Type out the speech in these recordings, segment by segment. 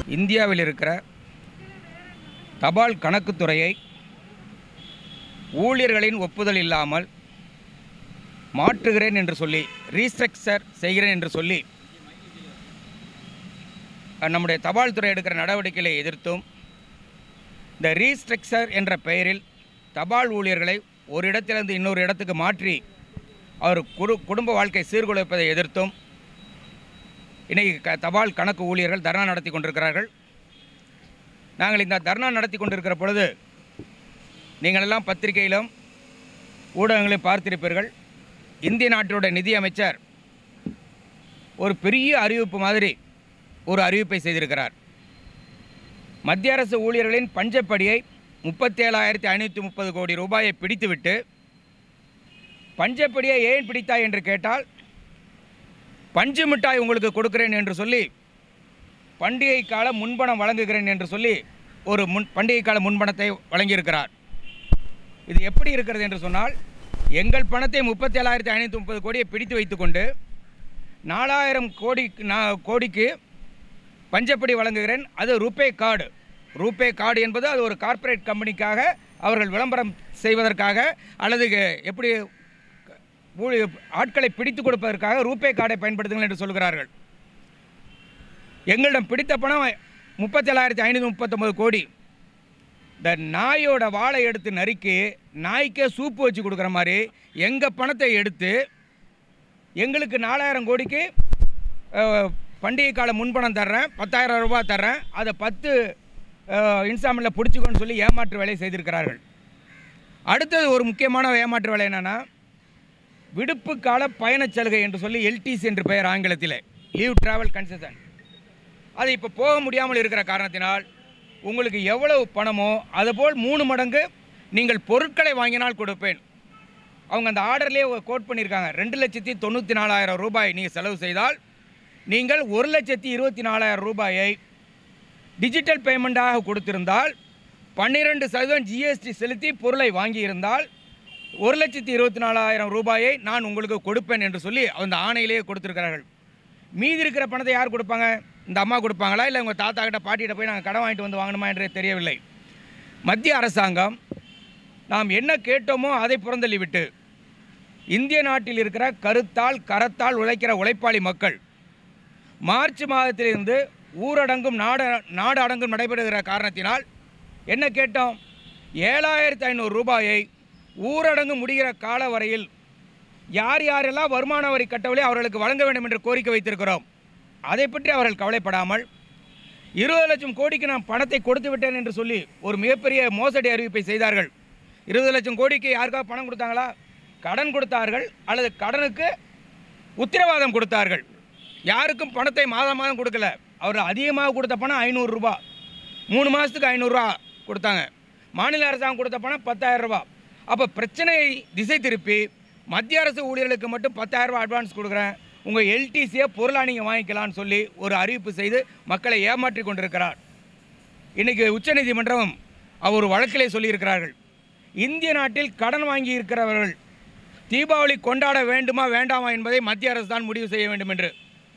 இந்தியாவில் இருக்கிற தபால் கணக்குத்துறையை ஊழியர்களின் ஒப்புதல் இல்லாமல் மாற்றுகிறேன் என்று சொல்லி ரீஸ்ட்ரக்சர் செய்கிறேன் என்று சொல்லி அஹ், நம்முடைய தபால் துறை எடுக்கிற நடவடிக்கைகளை எதிர்த்தும் இந்த ரீஸ்ட்ரக்சர் என்ற பெயரில் தபால் ஊழியர்களை ஒரு இடத்திலிருந்து இன்னொரு இடத்துக்கு மாற்றி அவர் குடு குடும்ப வாழ்க்கை சீர்குலைப்பதை எதிர்த்தும் இன்னைக்கு க தபால் கணக்கு ஊழியர்கள் தர்ணா நடத்தி கொண்டிருக்கிறார்கள் நாங்கள் இந்த தர்ணா நடத்தி கொண்டிருக்கிற பொழுது நீங்கள் எல்லாம் பத்திரிகையிலும் ஊடகங்களையும் பார்த்திருப்பீர்கள் இந்திய நாட்டினுடைய நிதி அமைச்சர் ஒரு பெரிய அறிவிப்பு மாதிரி ஒரு அறிவிப்பை செய்திருக்கிறார் மத்திய அரசு ஊழியர்களின் பஞ்சப்படியை முப்பத்தேழாயிரத்தி ஐநூற்றி முப்பது கோடி ரூபாயை பிடித்துவிட்டு பஞ்சப்படியை ஏன் பிடித்தாய் என்று கேட்டால் பஞ்சு மிட்டாய் உங்களுக்கு கொடுக்கிறேன் என்று சொல்லி பண்டிகை கால முன்பணம் வழங்குகிறேன் என்று சொல்லி ஒரு முன் பண்டிகை கால முன்பணத்தை வழங்கியிருக்கிறார் இது எப்படி இருக்கிறது என்று சொன்னால் எங்கள் பணத்தை முப்பத்தேழாயிரத்தி ஐநூற்றி முப்பது கோடியை பிடித்து வைத்துக்கொண்டு நாலாயிரம் கோடி நா- கோடிக்கு பஞ்சப்படி வழங்குகிறேன் அது ரூபே கார்டு ரூபே கார்டு என்பது அது ஒரு கார்ப்பரேட் கம்பெனிக்காக அவர்கள் விளம்பரம் செய்வதற்காக அல்லது எப்படி ஊழி ஆட்களை பிடித்து கொடுப்பதற்காக ரூபே கார்டை பயன்படுத்துங்கள் என்று சொல்கிறார்கள் எங்களிடம் பிடித்த பணம் முப்பத்தேழாயிரத்தி ஐநூற்றி முப்பத்தொம்பது கோடி இந்த நாயோட வாழை எடுத்து நறுக்கி நாய்க்கே சூப்பு வச்சு கொடுக்குற மாதிரி எங்கள் பணத்தை எடுத்து எங்களுக்கு நாலாயிரம் கோடிக்கு அஹ், பண்டிகை கால முன்பணம் தர்றேன் பத்தாயிரம் ரூபாய் தர்றேன் அதை பத்து இன்ஸ்டால்மெண்ட்டில் பிடிச்சிக்கோன்னு சொல்லி ஏமாற்று வேலை செய்திருக்கிறார்கள் அடுத்தது ஒரு முக்கியமான ஏமாற்று வேலை என்னென்னா விடுப்பு கால பயணச் சலுகை என்று சொல்லி எல்டிசி என்று பெயர் ஆங்கிலத்தில் லீவ் டிராவல் கன்செஷன் அது இப்போ போக முடியாமல் இருக்கிற காரணத்தினால் உங்களுக்கு எவ்வளவு பணமோ அதுபோல் மூணு மடங்கு நீங்கள் பொருட்களை வாங்கினால் கொடுப்பேன் அவங்க அந்த ஆர்டர்லேயே கோட் பண்ணியிருக்காங்க ரெண்டு லட்சத்தி தொண்ணூற்றி நாலாயிரம் ரூபாய் நீங்கள் செலவு செய்தால் நீங்கள் ஒரு லட்சத்தி இருபத்தி நாலாயிரம் ரூபாயை டிஜிட்டல் பேமெண்ட்டாக கொடுத்திருந்தால் பன்னிரெண்டு சதவீதம் ஜிஎஸ்டி செலுத்தி பொருளை வாங்கியிருந்தால் ஒரு லட்சத்தி இருபத்தி நாலாயிரம் ரூபாயை நான் உங்களுக்கு கொடுப்பேன் என்று சொல்லி அந்த ஆணையிலேயே கொடுத்திருக்கிறார்கள் மீதி இருக்கிற பணத்தை யார் கொடுப்பாங்க இந்த அம்மா கொடுப்பாங்களா இல்லை உங்கள் தாத்தா கிட்ட பாட்டிகிட்ட போய் நாங்கள் கடன் வாங்கிட்டு வந்து வாங்கணுமா என்றே தெரியவில்லை மத்திய அரசாங்கம் நாம் என்ன கேட்டோமோ அதை புறந்தள்ளிவிட்டு இந்திய நாட்டில் இருக்கிற கருத்தால் கரத்தால் உழைக்கிற உழைப்பாளி மக்கள் மார்ச் மாதத்திலிருந்து ஊரடங்கும் நாடு நாடு அடங்கும் நடைபெறுகிற காரணத்தினால் என்ன கேட்டோம் ஏழாயிரத்தி ஐநூறு ரூபாயை ஊரடங்கு முடிகிற கால வரையில் யார் யாரெல்லாம் வருமான வரி கட்டவில்லை அவர்களுக்கு வழங்க வேண்டும் என்று கோரிக்கை வைத்திருக்கிறோம் அதை பற்றி அவர்கள் கவலைப்படாமல் இருபது லட்சம் கோடிக்கு நான் பணத்தை கொடுத்து விட்டேன் என்று சொல்லி ஒரு மிகப்பெரிய மோசடி அறிவிப்பை செய்தார்கள் இருபது லட்சம் கோடிக்கு யாருக்காவது பணம் கொடுத்தாங்களா கடன் கொடுத்தார்கள் அல்லது கடனுக்கு உத்தரவாதம் கொடுத்தார்கள் யாருக்கும் பணத்தை மாதம் மாதம் கொடுக்கல அவர் அதிகமாக கொடுத்த பணம் ஐநூறுரூபா மூணு மாதத்துக்கு ஐநூறுரூவா கொடுத்தாங்க மாநில அரசாங்கம் கொடுத்த பணம் பத்தாயிரம் ரூபாய் அப்போ பிரச்சனையை திசை திருப்பி மத்திய அரசு ஊழியர்களுக்கு மட்டும் பத்தாயிரம் ரூபாய் அட்வான்ஸ் கொடுக்குறேன் உங்கள் எல்டிசியை பொருளாக நீங்கள் வாங்கிக்கலாம்னு சொல்லி ஒரு அறிவிப்பு செய்து மக்களை ஏமாற்றி கொண்டிருக்கிறார் இன்றைக்கி உச்சநீதிமன்றம் அவர் வழக்கிலே சொல்லியிருக்கிறார்கள் இந்திய நாட்டில் கடன் வாங்கி இருக்கிறவர்கள் தீபாவளி கொண்டாட வேண்டுமா வேண்டாமா என்பதை மத்திய அரசு தான் முடிவு செய்ய வேண்டும் என்று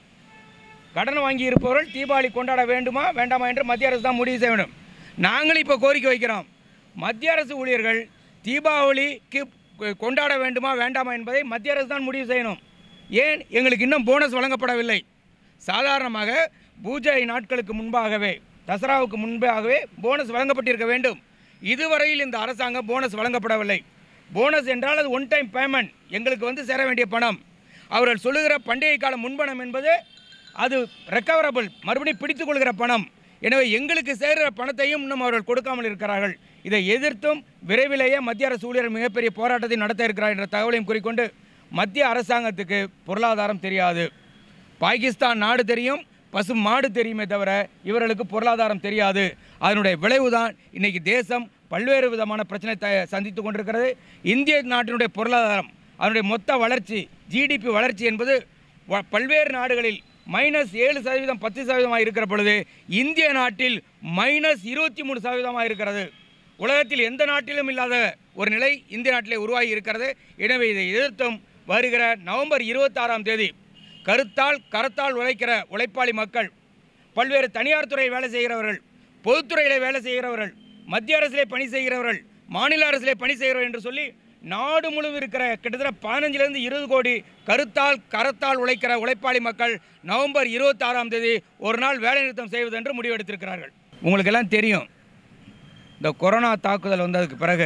கடன் வாங்கி இருப்பவர்கள் தீபாவளி கொண்டாட வேண்டுமா வேண்டாமா என்று மத்திய அரசு தான் முடிவு செய்ய வேண்டும் நாங்களும் இப்போ கோரிக்கை வைக்கிறோம் மத்திய அரசு ஊழியர்கள் தீபாவளிக்கு கொ- கொண்டாட வேண்டுமா வேண்டாமா என்பதை மத்திய அரசு தான் முடிவு செய்யணும் ஏன் எங்களுக்கு இன்னும் போனஸ் வழங்கப்படவில்லை சாதாரணமாக பூஜை நாட்களுக்கு முன்பாகவே தசராவுக்கு முன்பாகவே போனஸ் வழங்கப்பட்டிருக்க வேண்டும் இதுவரையில் இந்த அரசாங்கம் போனஸ் வழங்கப்படவில்லை போனஸ் என்றால் அது ஒன் டைம் பேமெண்ட் எங்களுக்கு வந்து சேர வேண்டிய பணம் அவர்கள் சொல்லுகிற பண்டிகை கால முன்பணம் என்பது அது ரெக்கவரபிள் மறுபடியும் பிடித்துக் கொள்கிற பணம் எனவே எங்களுக்கு சேர்கிற பணத்தையும் இன்னும் அவர்கள் கொடுக்காமல் இருக்கிறார்கள் இதை எதிர்த்தும் விரைவிலேயே மத்திய அரசு ஊழியர் மிகப்பெரிய போராட்டத்தை நடத்த இருக்கிறார் என்ற தகவலையும் குறிக்கொண்டு மத்திய அரசாங்கத்துக்கு பொருளாதாரம் தெரியாது பாகிஸ்தான் நாடு தெரியும் பசு மாடு தெரியுமே தவிர இவர்களுக்கு பொருளாதாரம் தெரியாது அதனுடைய விளைவுதான் இன்னைக்கு தேசம் பல்வேறு விதமான பிரச்சனை த சந்தித்து கொண்டிருக்கிறது இந்திய நாட்டினுடைய பொருளாதாரம் அதனுடைய மொத்த வளர்ச்சி ஜிடிபி வளர்ச்சி என்பது வ- பல்வேறு நாடுகளில் மைனஸ் ஏழு சதவீதம் பத்து சதவீதமாக இருக்கிற பொழுது இந்திய நாட்டில் மைனஸ் இருபத்தி மூணு சதவீதமாக இருக்கிறது உலகத்தில் எந்த நாட்டிலும் இல்லாத ஒரு நிலை இந்திய நாட்டிலே உருவாகி இருக்கிறது எனவே இதை எதிர்த்தும் வருகிற நவம்பர் இருபத்தாறாம் தேதி கருத்தால் கரத்தால் உழைக்கிற உழைப்பாளி மக்கள் பல்வேறு தனியார் துறையில் வேலை செய்கிறவர்கள் பொதுத்துறையில் வேலை செய்கிறவர்கள் மத்திய அரசிலே பணி செய்கிறவர்கள் மாநில அரசிலே பணி செய்கிறவர்கள் என்று சொல்லி நாடு முழுவதும் இருக்கிற கிட்டத்தட்ட பதினஞ்சிலிருந்து இருபது கோடி கருத்தால் கரத்தால் உழைக்கிற உழைப்பாளி மக்கள் நவம்பர் இருபத்தாறாம் தேதி ஒரு நாள் வேலைநிறுத்தம் செய்வது என்று முடிவெடுத்திருக்கிறார்கள் உங்களுக்கெல்லாம் தெரியும் இந்த கொரோனா தாக்குதல் வந்ததுக்கு பிறகு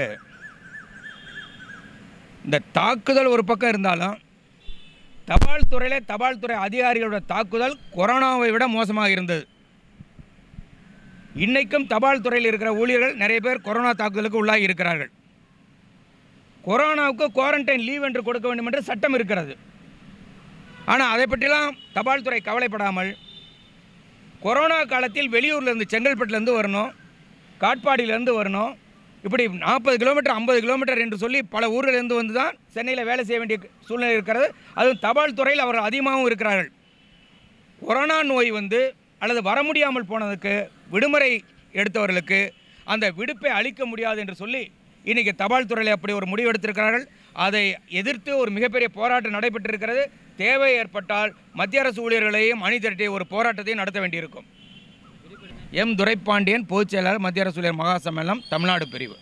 இந்த தாக்குதல் ஒரு பக்கம் இருந்தாலும் தபால் துறையில் தபால் துறை அதிகாரிகளோட தாக்குதல் கொரோனாவை விட மோசமாக இருந்தது இன்னைக்கும் தபால் துறையில் இருக்கிற ஊழியர்கள் நிறைய பேர் கொரோனா தாக்குதலுக்கு உள்ளாகி இருக்கிறார்கள் கொரோனாவுக்கு குவாரண்டைன் லீவ் என்று கொடுக்க வேண்டும் என்று சட்டம் இருக்கிறது ஆனால் அதை பற்றிலாம் தபால் துறை கவலைப்படாமல் கொரோனா காலத்தில் வெளியூர்லேருந்து செங்கல்பட்டுலேருந்து வரணும் காட்பாடியிலேருந்து வரணும் இப்படி நாற்பது கிலோமீட்டர் ஐம்பது கிலோமீட்டர் என்று சொல்லி பல ஊர்களிலிருந்து வந்து தான் சென்னையில் வேலை செய்ய வேண்டிய சூழ்நிலை இருக்கிறது அதுவும் தபால் துறையில் அவர்கள் அதிகமாகவும் இருக்கிறார்கள் கொரோனா நோய் வந்து அல்லது வர முடியாமல் போனதுக்கு விடுமுறை எடுத்தவர்களுக்கு அந்த விடுப்பை அளிக்க முடியாது என்று சொல்லி இன்றைக்கி தபால் துறையில் அப்படி ஒரு முடிவு எடுத்திருக்கிறார்கள் அதை எதிர்த்து ஒரு மிகப்பெரிய போராட்டம் நடைபெற்றிருக்கிறது தேவை ஏற்பட்டால் மத்திய அரசு ஊழியர்களையும் அணி திரட்டி ஒரு போராட்டத்தையும் நடத்த வேண்டியிருக்கும் எம் துரைப்பாண்டியன் பொதுச் செயலாளர் மத்திய அரசு ஊழியர் மகா சம்மேளனம் தமிழ்நாடு பிரிவு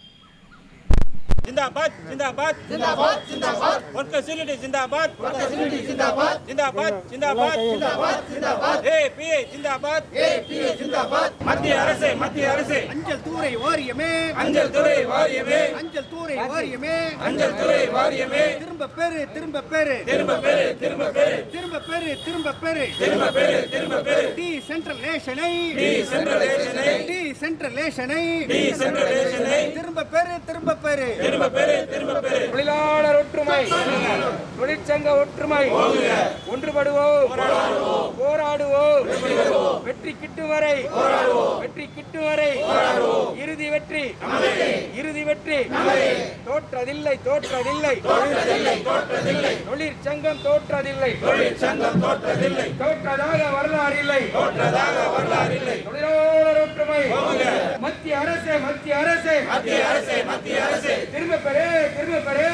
जिंदाबाद जिंदाबाद जिंदाबाद जिंदाबाद वर्कर्स यूनिटी जिंदाबाद वर्कर्स यूनिटी जिंदाबाद जिंदाबाद जिंदाबाद जिंदाबाद जिंदाबाद ஏபிஏ जिंदाबाद ஏபிஏ जिंदाबाद மத்திய அரசே மத்திய அரசே அஞ்சல் தூரை வாரியமே அஞ்சல் துறை வாரியமே அஞ்சல் தூரை வாரியமே அஞ்சல் துறை வாரியமே திரும்ப பெறு திரும்ப பெறு திரும்ப பெறு திரும்ப பெறு திரும்ப பெறு திரும்ப பெறு திரும்ப பெறு திரும்ப பெறு டி சென்ட்ரலேஷனை டி சென்ட்ரலேஷனை டி சென்ட்ரலேஷனை டி சென்ட்ரலேஷனை திரும்ப பெறு திரும்ப பெறு திரும்ப பெறு திரும்ப பெறு தொழிலாளர் ஒற்றுமை தொழிற்சங்க ஒற்றுமை ஒன்றுபடுவோம் போராடுவோம் வெற்றி கிட்டும் வரை வெற்றி கிட்டும் வரை இறுதி வெற்றி இறுதி வெற்றி தோற்றதில்லை தோற்றதில்லை தொழிற்சங்கம் தோற்றதில்லை சங்கம் தோற்றதில்லை தோற்றதாக வரலாறு இல்லை தோற்றதாக வரலாறு இல்லை தொழிலாளர் ஒற்றுமை மத்திய அரசே மத்திய அரசே மத்திய அரசே மத்திய அரசே திரும்ப பெறு திரும்ப பெறு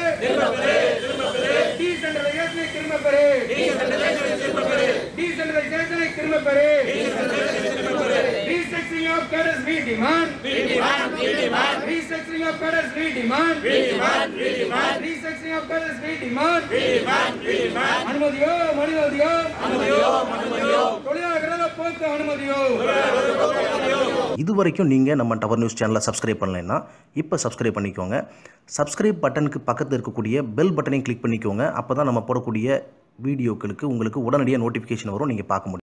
டீசென்ட்ரலைசேஷனை திரும்ப பெறு டீசென்ட்ரலைசேஷனை திரும்ப பெறு Restructuring of cadres we demand. Restructuring of cadres we demand. Restructuring of cadres we demand. அனுமதியோ அனுமதியோ தொழிலாளர்கள போக்கு அனுமதியோ இது வரைக்கும் நீங்கள் நம்ம டவர் நியூஸ் சேனலை சப்ஸ்கிரைப் பண்ணலைன்னா இப்போ சப்ஸ்கிரைப் பண்ணிக்கோங்க சப்ஸ்கிரைப் பட்டனுக்கு பக்கத்தில் இருக்கக்கூடிய பெல் பட்டனையும் கிளிக் பண்ணிக்கோங்க அப்போ தான் நம்ம போடக்கூடிய வீடியோக்களுக்கு உங்களுக்கு உடனடியாக நோட்டிஃபிகேஷன் வரும் நீங்கள் பார்க்க முடியும்